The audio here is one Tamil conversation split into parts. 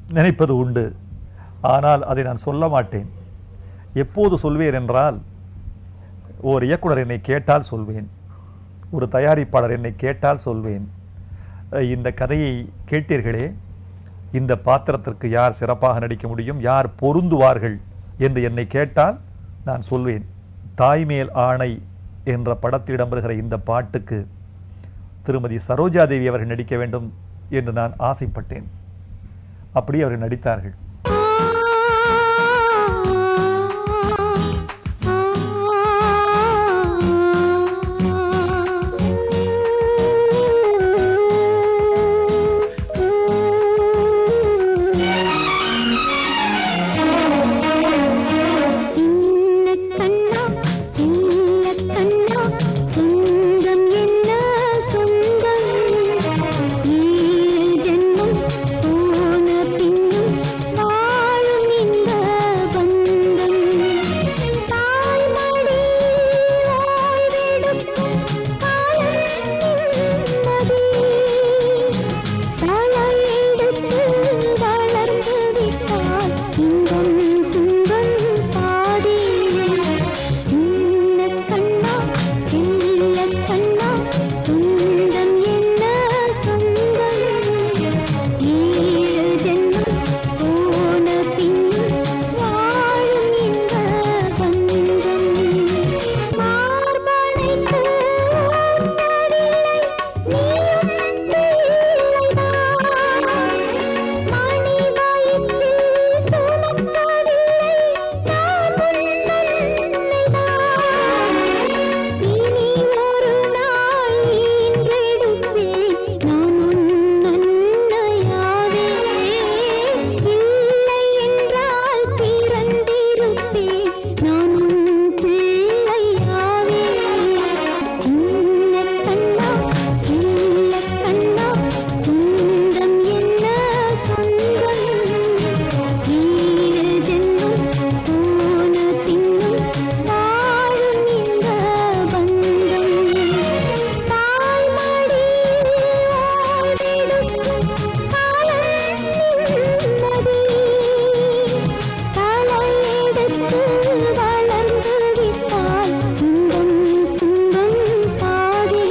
நினைப்பது உண்டு ஆனால் அதை நான் சொல்ல மாட்டேன் எப்போது சொல்வேன் என்றால் ஒரு இயக்குனர் என்னை கேட்டால் சொல்வேன் ஒரு தயாரிப்பாளர் என்னை கேட்டால் சொல்வேன் அஹ் இந்த கதையை கேட்டீர்களே இந்த பாத்திரத்திற்கு யார் சிறப்பாக நடிக்க முடியும் யார் பொருந்துவார்கள் என்று என்னை கேட்டால் நான் சொல்வேன் தாய்மேல் ஆணை என்ற படத்தில் இடம்பெறுகிற இந்த பாட்டுக்கு திருமதி சரோஜாதேவி அவர்கள் நடிக்க வேண்டும் என்று நான் ஆசைப்பட்டேன் அப்படியே அவர்கள் நடித்தார்கள் சின்ன கண்ணா சின்ன கண்ணா சொந்தம் என்ன சொந்தம் ஏழு ஜென்மம் போன பின்னும் வாழும் இந்த பந்தம் தாய்மடி ஓய்வெடுக்கும் காலம் நிம்மதி தலையெடுத்து வளர்ந்து விட்டால் இன்பம் துன்பம் பாதி சின்ன கண்ணா சில்ல கண்ணா சொந்தம் என்ன சொந்தம் ஏழு ஜென்மம் போன பின்னும் வாழும் இந்த பந்தம் மார்பனைக்கு ஓட்டவில்லை நீயும் பிள்ளைதான் மணி வயிற்றில் சுமக்கவில்லை நான் உன்னன்னைதான் இனி ஒரு நாள் ஈன்றெடுப்பேன் நான் உன்னன்னையாவேன் இல்லை என்றால் பிறந்திருப்பேன் நான் உன் பிள்ளையாவேன் சின்ன கண்ணா சின்ன கண்ணா சொந்தம் என்ன சொந்தம் ஏழு ஜென்மம் போன பின்னும் வாழும் இந்த பந்தம் தாய்மடி ஓய்வெடுக்கும் காலம் நிம்மதி தலையெடுத்து வளர்ந்து விட்டால் இன்பம் துன்பம் பாதி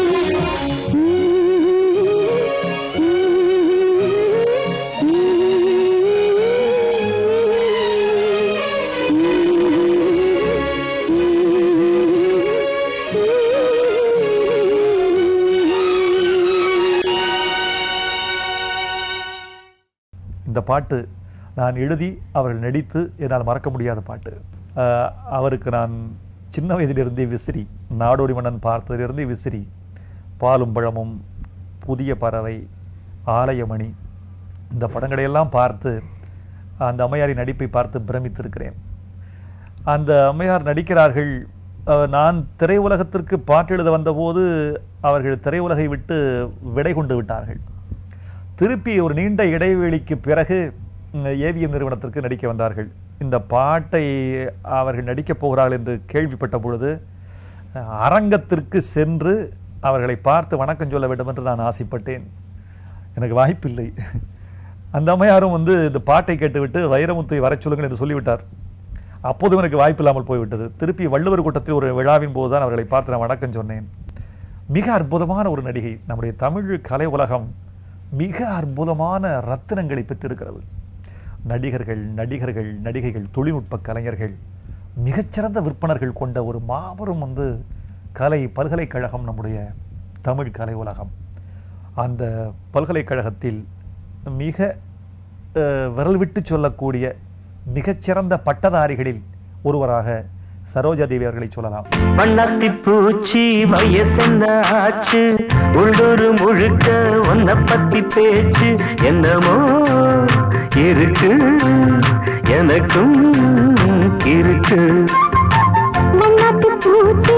இந்த பாட்டு நான் எழுதி அவர்கள் நடித்து என்னால் மறக்க முடியாத பாட்டு அஹ், அவருக்கு நான் சின்ன வயதிலிருந்தே விசிறி நாடோடி மன்னன் பார்த்ததிலிருந்தே விசிறி பாலும் பழமும் புதிய பறவை ஆலயமணி இந்த படங்களையெல்லாம் பார்த்து அந்த அம்மையாரின் நடிப்பை பார்த்து பிரமித்திருக்கிறேன் அந்த அம்மையார் நடிக்கிறார்கள் அஹ், நான் திரையுலகத்திற்கு பாட்டெழுத வந்தபோது அவர்கள் திரையுலகை விட்டு விடை கொண்டு விட்டார்கள் திருப்பி ஒரு நீண்ட இடைவெளிக்கு பிறகு ஏவிஎம் நிறுவனத்திற்கு நடிக்க வந்தார்கள் இந்த பாட்டை அவர்கள் நடிக்கப் போகிறார்கள் என்று கேள்விப்பட்ட பொழுது அஹ், அரங்கத்திற்கு சென்று அவர்களை பார்த்து வணக்கம் சொல்ல வேண்டும் என்று நான் ஆசைப்பட்டேன் எனக்கு வாய்ப்பில்லை அந்த அம்மையாரும் வந்து இந்த பாட்டை கேட்டுவிட்டு வைரமுத்தை வரச் சொல்லுங்கள் என்று சொல்லிவிட்டார் அப்போதும் எனக்கு வாய்ப்பு இல்லாமல் போய்விட்டது திருப்பி வள்ளுவர் கூட்டத்தில் ஒரு விழாவின் போது தான் அவர்களை பார்த்து நான் வணக்கம் சொன்னேன் மிக அற்புதமான ஒரு நடிகை நம்முடைய தமிழ் கலை உலகம் மிக அற்புதமான ரத்தினங்களை பெற்றிருக்கிறது நடிகர்கள் நடிகர்கள் நடிகைகள் தொழில்நுட்ப கலைஞர்கள் மிகச்சிறந்த விற்பனர்கள் கொண்ட ஒரு மாபெரும் வந்து கலை பல்கலைக்கழகம் நம்முடைய தமிழ் கலை உலகம் அந்த பல்கலைக்கழகத்தில் மிக அஹ், விரல் விட்டு சொல்லக்கூடிய மிகச்சிறந்த பட்டதாரிகளில் ஒருவராக சரோஜாதேவி அவர்களை சொல்லலாம் வண்ணத்தி பூச்சி வயசென்ன ஆச்சு உள்ளூர் முழுக்க உன்னை பத்தி பேச்சு என்னமோ இருக்கு எனக்கும் இருக்கு வண்ணாத்து பூச்சி